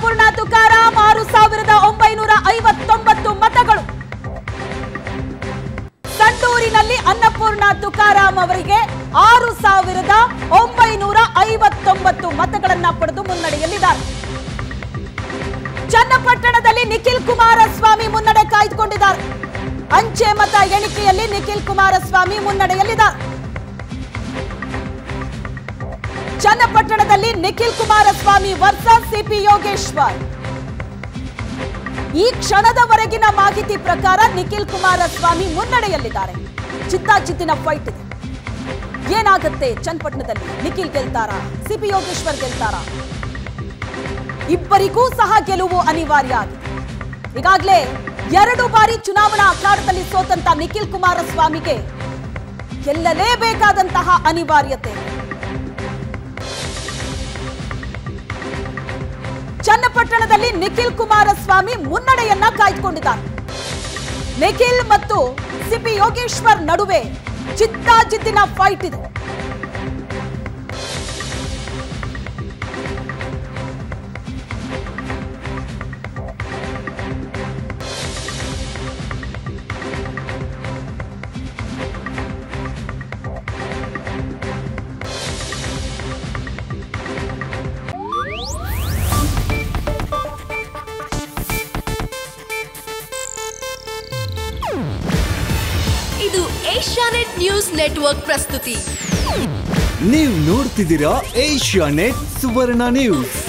ಅನ್ನಪೂರ್ಣ ತುಕಾರಾಂ ಆರು ಸಾವಿರದ ಒಂಬೈನೂರ ಐವತ್ತೊಂಬತ್ತು ಮತಗಳು ಸಂಡೂರಿನಲ್ಲಿ ಅನ್ನಪೂರ್ಣ ತುಕಾರಾಂ ಅವರಿಗೆ ಆರು ಸಾವಿರದ ಒಂಬೈನೂರ ಐವತ್ತೊಂಬತ್ತು ಮತಗಳನ್ನ ಪಡೆದು ಮುನ್ನಡೆಯಲ್ಲಿದ್ದಾರೆ ಚನ್ನಪಟ್ಟಣದಲ್ಲಿ ನಿಖಿಲ್ ಕುಮಾರಸ್ವಾಮಿ ಮುನ್ನಡೆ ಕಾಯ್ದುಕೊಂಡಿದ್ದಾರೆ ಅಂಚೆ ಮತ ಎಣಿಕೆಯಲ್ಲಿ ನಿಖಿಲ್ ಕುಮಾರಸ್ವಾಮಿ ಮುನ್ನಡೆಯಲ್ಲಿದ್ದಾರೆ ಚನ್ನಪಟ್ಟಣದಲ್ಲಿ ನಿಖಿಲ್ ಕುಮಾರಸ್ವಾಮಿ ವರ್ಸಸ್ ಸಿಪಿ ಯೋಗೇಶ್ವರ್ ಈ ಕ್ಷಣದವರೆಗಿನ ಮಾಹಿತಿ ಪ್ರಕಾರ ನಿಖಿಲ್ ಕುಮಾರಸ್ವಾಮಿ ಮುನ್ನಡೆಯಲ್ಲಿದ್ದಾರೆ ಚಿತ್ತಾಚಿತ್ತಿನ ಫೈಟ್ ಇದೆ ಏನಾಗುತ್ತೆ ಚನ್ನಪಟ್ಟಣದಲ್ಲಿ ನಿಖಿಲ್ ಗೆಲ್ತಾರಾ ಸಿಪಿ ಯೋಗೇಶ್ವರ್ ಗೆಲ್ತಾರಾ ಇಬ್ಬರಿಗೂ ಸಹ ಗೆಲುವು ಅನಿವಾರ್ಯ ಆಗಿದೆ ಈಗಾಗಲೇ ಎರಡು ಬಾರಿ ಚುನಾವಣಾ ಅಖಾಡದಲ್ಲಿ ಸೋತಂತ ನಿಖಿಲ್ ಕುಮಾರಸ್ವಾಮಿಗೆ ಗೆಲ್ಲಲೇಬೇಕಾದಂತಹ ಅನಿವಾರ್ಯತೆ ಇದೆ. ಚನ್ನಪಟ್ಟಣದಲ್ಲಿ ನಿಖಿಲ್ ಕುಮಾರಸ್ವಾಮಿ ಮುನ್ನಡೆಯನ್ನ ಕಾಯ್ದುಕೊಂಡಿದ್ದಾರೆ ನಿಖಿಲ್ ಮತ್ತು ಸಿಪಿ ಯೋಗೇಶ್ವರ್ ನಡುವೆ ಚಿತ್ತಾಜಿತ್ತಿನ ಫೈಟ್ ಇದೆ ಇದು ಏಷ್ಯಾನೆಟ್ ನ್ಯೂಸ್ ನೆಟ್ವರ್ಕ್ ಪ್ರಸ್ತುತಿ ನೀವು ನೋಡ್ತಿದ್ದೀರಾ ಏಷ್ಯಾ ನೆಟ್ ಸುವರ್ಣ ನ್ಯೂಸ್